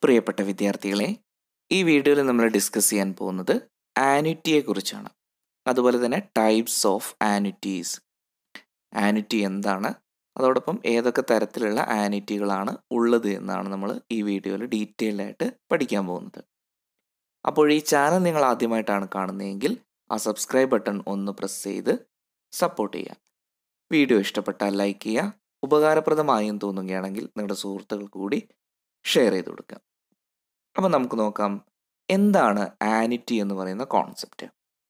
പ്രിയപ്പെട്ട വിദ്യാർത്ഥികളെ ഈ വീഡിയോയിൽ നമ്മൾ ഡിസ്കസ് ചെയ്യാൻ പോകുന്നത് ആനുറ്റിയെ കുറിച്ചാണ് അതുപോലെ തന്നെ ടൈപ്സ് ഓഫ് ആനുറ്റീസ് ആനുറ്റി എന്താണ് അതോടൊപ്പം ഏതൊക്കെ തരത്തിലുള്ള ആനുറ്റികളാണ് ഉള്ളത് എന്നാണ് നമ്മൾ ഈ വീഡിയോയിൽ ഡീറ്റെയിൽഡ് ആയിട്ട് പഠിക്കാൻ പോകുന്നത് അപ്പോൾ ഈ ചാനൽ നിങ്ങൾ ആദ്യമായിട്ടാണ് കാണുന്നതെങ്കിൽ ആ സബ്സ്ക്രൈബ് ബട്ടൺ ഒന്ന് പ്രസ് ചെയ്ത് സപ്പോർട്ട് ചെയ്യുക വീഡിയോ ഇഷ്ടപ്പെട്ടാൽ ലൈക്ക് ചെയ്യുക ഉപകാരപ്രദമായും തോന്നുകയാണെങ്കിൽ നിങ്ങളുടെ സുഹൃത്തുക്കൾ കൂടി ഷെയർ ചെയ്ത് കൊടുക്കുക അപ്പോൾ നമുക്ക് നോക്കാം എന്താണ് ആനിറ്റി എന്ന് പറയുന്ന കോൺസെപ്റ്റ്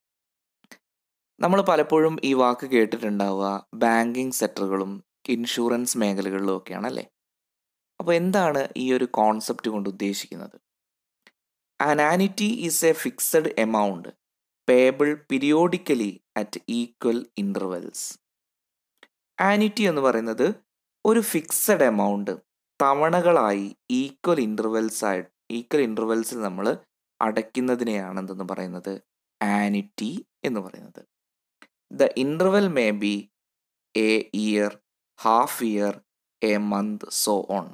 നമ്മൾ പലപ്പോഴും ഈ വാക്ക് കേട്ടിട്ടുണ്ടാവുക ബാങ്കിങ് സെക്ടറുകളും ഇൻഷുറൻസ് മേഖലകളിലും ഒക്കെയാണ് അല്ലേ അപ്പോൾ എന്താണ് ഈ ഒരു കോൺസെപ്റ്റ് കൊണ്ട് ഉദ്ദേശിക്കുന്നത് annuity is a fixed amount payable periodically at equal intervals annuity എന്ന് പറയുന്നത് ഒരു ഫിക്സഡ് എമൗണ്ട് തവണകളായി ഈക്വൽ ഇൻ്റർവെൽസ് ആയി ഈക്വൽ ഇൻ്റർവെൽസിൽ നമ്മൾ അടയ്ക്കുന്നതിനെയാണ് എന്തെന്ന് പറയുന്നത് ആനിറ്റി എന്ന് പറയുന്നത് the interval may be a year half year a month so on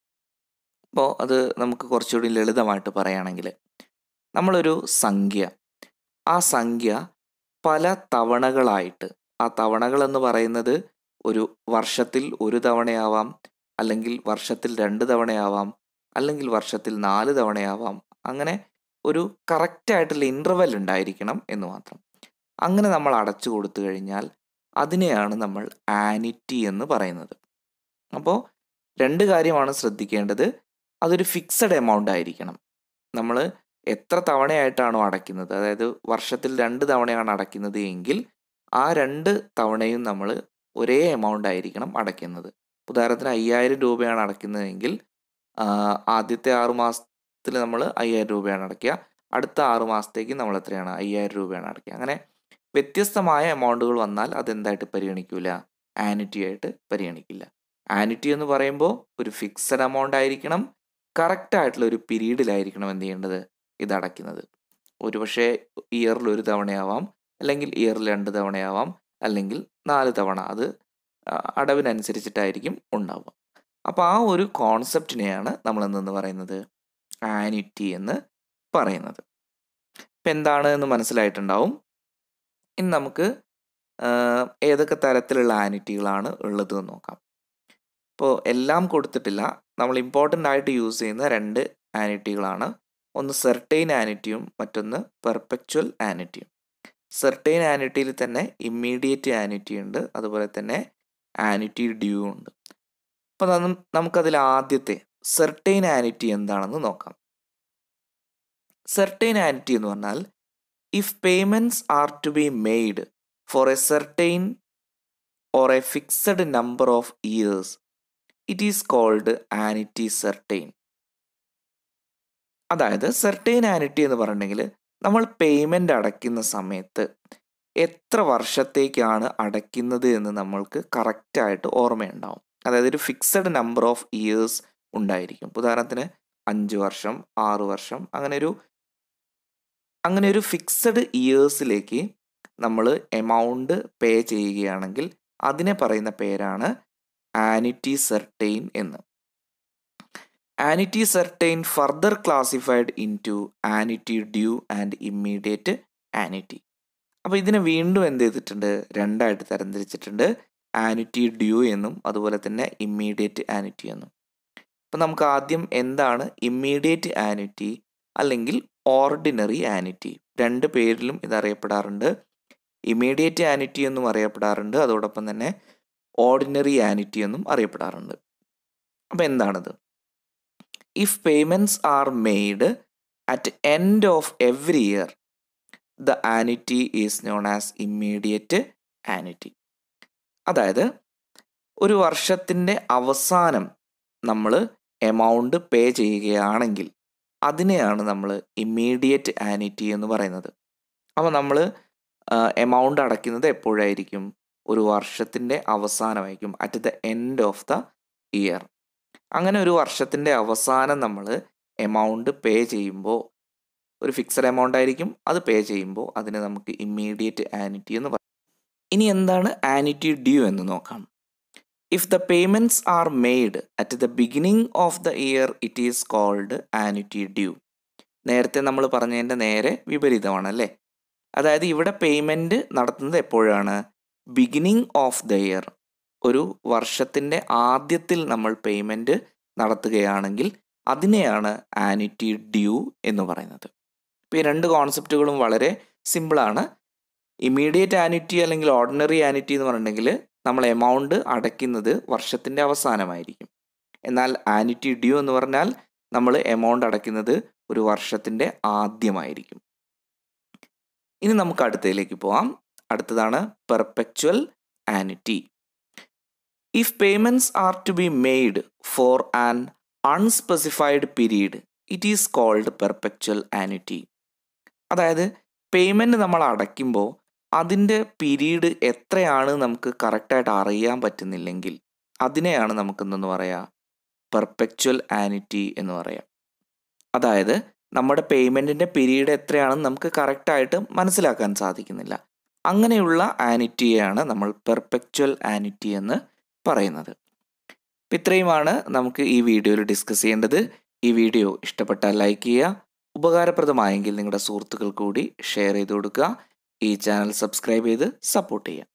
അപ്പോൾ അത് നമുക്ക് കുറച്ചുകൂടി ലളിതമായിട്ട് പറയുകയാണെങ്കിൽ നമ്മളൊരു സംഖ്യ ആ സംഖ്യ പല തവണകളായിട്ട് ആ തവണകൾ എന്ന് പറയുന്നത് ഒരു വർഷത്തിൽ ഒരു തവണയാവാം അല്ലെങ്കിൽ വർഷത്തിൽ രണ്ട് തവണയാവാം അല്ലെങ്കിൽ വർഷത്തിൽ നാല് തവണയാവാം അങ്ങനെ ഒരു കറക്റ്റായിട്ടുള്ള ഇൻ്റർവെൽ ഉണ്ടായിരിക്കണം എന്ന് മാത്രം അങ്ങനെ നമ്മൾ അടച്ചു കൊടുത്തു കഴിഞ്ഞാൽ അതിനെയാണ് നമ്മൾ ആനിറ്റി എന്ന് പറയുന്നത് അപ്പോൾ രണ്ട് കാര്യമാണ് ശ്രദ്ധിക്കേണ്ടത് അതൊരു ഫിക്സഡ് എമൗണ്ട് ആയിരിക്കണം നമ്മൾ എത്ര തവണയായിട്ടാണോ അടയ്ക്കുന്നത് അതായത് വർഷത്തിൽ രണ്ട് തവണയാണ് അടയ്ക്കുന്നത് എങ്കിൽ ആ രണ്ട് തവണയും നമ്മൾ ഒരേ എമൗണ്ട് ആയിരിക്കണം അടയ്ക്കുന്നത് ഉദാഹരണത്തിന് അയ്യായിരം രൂപയാണ് അടയ്ക്കുന്നതെങ്കിൽ ആദ്യത്തെ ആറ് മാസത്തിൽ നമ്മൾ അയ്യായിരം രൂപയാണ് അടയ്ക്കുക അടുത്ത ആറ് മാസത്തേക്ക് നമ്മൾ എത്രയാണ് അയ്യായിരം രൂപയാണ് അടയ്ക്കുക അങ്ങനെ വ്യത്യസ്തമായ എമൗണ്ടുകൾ വന്നാൽ അതെന്തായിട്ട് പരിഗണിക്കില്ല ആനിറ്റി ആയിട്ട് പരിഗണിക്കില്ല ആനിറ്റി എന്ന് പറയുമ്പോൾ ഒരു ഫിക്സഡ് എമൗണ്ട് ആയിരിക്കണം കറക്റ്റ് ആയിട്ടുള്ള ഒരു പീരീഡിലായിരിക്കണം എന്ത് ചെയ്യേണ്ടത് ഇത് അടയ്ക്കുന്നത് ഒരുപക്ഷെ ഇയറിൽ ഒരു തവണയാവാം അല്ലെങ്കിൽ ഇയറിൽ രണ്ട് തവണയാവാം അല്ലെങ്കിൽ നാല് തവണ അത് അടവിനനുസരിച്ചിട്ടായിരിക്കും ഉണ്ടാവുക അപ്പോൾ ആ ഒരു കോൺസെപ്റ്റിനെയാണ് നമ്മൾ എന്തെന്ന് പറയുന്നത് ആനിറ്റി എന്ന് പറയുന്നത് ഇപ്പം എന്താണ് എന്ന് മനസ്സിലായിട്ടുണ്ടാവും ഇനി നമുക്ക് ഏതൊക്കെ തരത്തിലുള്ള ആനിറ്റികളാണ് ഉള്ളത് എന്ന് നോക്കാം ഇപ്പോൾ എല്ലാം കൊടുത്തിട്ടില്ല നമ്മൾ ഇമ്പോർട്ടൻ്റ് ആയിട്ട് യൂസ് ചെയ്യുന്ന രണ്ട് ആനിറ്റികളാണ് ഒന്ന് സെർട്ടൈൻ ആനിറ്റിയും മറ്റൊന്ന് പെർപെക്ച്വൽ ആനിറ്റിയും സെർട്ടൈൻ ആനിറ്റിയിൽ തന്നെ ഇമ്മീഡിയറ്റ് ആനിറ്റി ഉണ്ട് അതുപോലെ തന്നെ ആനിറ്റി ഡ്യൂ ഉണ്ട് അപ്പോൾ നമുക്കതിൽ ആദ്യത്തെ സെർട്ടൈൻ ആനിറ്റി എന്താണെന്ന് നോക്കാം സെർട്ടൈൻ ആനിറ്റി എന്ന് പറഞ്ഞാൽ if payments are to be made for a certain or a fixed number of years it is called annuity certain അതായത് സെർട്ടൈൻ ആനിറ്റി എന്ന് പറഞ്ഞിട്ടുണ്ടെങ്കിൽ നമ്മൾ പേയ്മെൻ്റ് അടയ്ക്കുന്ന സമയത്ത് എത്ര വർഷത്തേക്കാണ് അടയ്ക്കുന്നത് എന്ന് നമ്മൾക്ക് കറക്റ്റായിട്ട് ഓർമ്മയുണ്ടാവും അതായത് ഒരു ഫിക്സഡ് നമ്പർ ഓഫ് ഇയേഴ്സ് ഉണ്ടായിരിക്കും ഉദാഹരണത്തിന് അഞ്ച് വർഷം ആറ് വർഷം അങ്ങനെ ഒരു അങ്ങനെ ഒരു ഫിക്സഡ് ഇയേഴ്സിലേക്ക് നമ്മൾ എമൗണ്ട് പേ ചെയ്യുകയാണെങ്കിൽ അതിനെ പറയുന്ന പേരാണ് ആനിറ്റി സെർട്ടൈൻ എന്ന് annuity certain further classified into annuity due and immediate annuity അപ്പോൾ ഇതിനെ വീണ്ടും എന്ത് ചെയ്തിട്ടുണ്ട് രണ്ടായിട്ട് തരംതിരിച്ചിട്ടുണ്ട് ആനിറ്റി ഡ്യൂ എന്നും അതുപോലെ തന്നെ ഇമ്മീഡിയറ്റ് ആനിറ്റി എന്നും അപ്പം നമുക്ക് ആദ്യം എന്താണ് ഇമ്മീഡിയറ്റ് ആനിറ്റി അല്ലെങ്കിൽ ഓർഡിനറി ആനിറ്റി രണ്ട് പേരിലും ഇത് അറിയപ്പെടാറുണ്ട് ഇമ്മീഡിയറ്റ് ആനിറ്റി എന്നും അറിയപ്പെടാറുണ്ട് അതോടൊപ്പം തന്നെ ഓർഡിനറി ആനിറ്റി എന്നും അറിയപ്പെടാറുണ്ട് അപ്പോൾ എന്താണിത് if payments are made at end of every year the annuity is known as immediate annuity അതായത് ഒരു വർഷത്തിൻ്റെ അവസാനം നമ്മൾ എമൗണ്ട് പേ ചെയ്യുകയാണെങ്കിൽ അതിനെയാണ് നമ്മൾ ഇമ്മീഡിയറ്റ് ആനിറ്റി എന്ന് പറയുന്നത് അപ്പോൾ നമ്മൾ എമൗണ്ട് അടയ്ക്കുന്നത് എപ്പോഴായിരിക്കും ഒരു വർഷത്തിൻ്റെ അവസാനമായിരിക്കും at the end of the year അങ്ങനെ ഒരു വർഷത്തിൻ്റെ അവസാനം നമ്മൾ എമൗണ്ട് പേ ചെയ്യുമ്പോൾ ഒരു ഫിക്സഡ് എമൗണ്ട് ആയിരിക്കും അത് പേ ചെയ്യുമ്പോൾ അതിന് നമുക്ക് ഇമ്മീഡിയറ്റ് ആനിറ്റി എന്ന് പറയും ഇനി എന്താണ് ആനിറ്റി ഡ്യൂ എന്ന് നോക്കാം if the payments are made at the beginning of the year it is called annuity due നേരത്തെ നമ്മൾ പറഞ്ഞതിൻ്റെ നേരെ വിപരീതമാണ് അല്ലേ അതായത് ഇവിടെ പേയ്മെൻറ്റ് നടത്തുന്നത് എപ്പോഴാണ് ബിഗിനിങ് ഓഫ് ദ ഇയർ ഒരു വർഷത്തിൻ്റെ ആദ്യത്തിൽ നമ്മൾ പേയ്മെൻറ്റ് നടത്തുകയാണെങ്കിൽ അതിനെയാണ് ആനുറ്റി ഡ്യൂ എന്ന് പറയുന്നത് ഇപ്പോൾ ഈ രണ്ട് കോൺസെപ്റ്റുകളും വളരെ സിമ്പിളാണ് ഇമീഡിയറ്റ് ആനുറ്റി അല്ലെങ്കിൽ ഓർഡിനറി ആനുറ്റി എന്ന് പറഞ്ഞിട്ടുണ്ടെങ്കിൽ നമ്മൾ എമൗണ്ട് അടയ്ക്കുന്നത് വർഷത്തിൻ്റെ അവസാനമായിരിക്കും എന്നാൽ ആനുറ്റി ഡ്യൂ എന്ന് പറഞ്ഞാൽ നമ്മൾ എമൗണ്ട് അടയ്ക്കുന്നത് ഒരു വർഷത്തിൻ്റെ ആദ്യമായിരിക്കും ഇനി നമുക്ക് അടുത്തതിലേക്ക് പോവാം അടുത്തതാണ് perpetual annuity if payments are to be made for an unspecified period it is called perpetual annuity അതായത് പേയ്മെൻറ്റ് നമ്മൾ അടയ്ക്കുമ്പോൾ അതിൻ്റെ പീരീഡ് എത്രയാണ് നമുക്ക് കറക്റ്റായിട്ട് അറിയാൻ പറ്റുന്നില്ലെങ്കിൽ അതിനെയാണ് നമുക്കെന്തെന്ന് പറയാം പെർപെക്ച്വൽ ആനുറ്റി എന്ന് പറയാം അതായത് നമ്മുടെ പേയ്മെൻറ്റിൻ്റെ പീരീഡ് എത്രയാണെന്ന് നമുക്ക് കറക്റ്റായിട്ട് മനസ്സിലാക്കാൻ സാധിക്കുന്നില്ല അങ്ങനെയുള്ള ആനുറ്റിയെയാണ് നമ്മൾ പെർപെക്ച്വൽ ആനുറ്റി എന്ന് പറയുന്നത് അപ്പം ഇത്രയുമാണ് നമുക്ക് ഈ വീഡിയോയിൽ ഡിസ്കസ് ചെയ്യേണ്ടത് ഈ വീഡിയോ ഇഷ്ടപ്പെട്ടാൽ ലൈക്ക് ചെയ്യുക ഉപകാരപ്രദമായെങ്കിൽ നിങ്ങളുടെ സുഹൃത്തുക്കൾ കൂടി ഷെയർ ചെയ്ത് കൊടുക്കുക ഈ ചാനൽ സബ്സ്ക്രൈബ് ചെയ്ത് സപ്പോർട്ട് ചെയ്യുക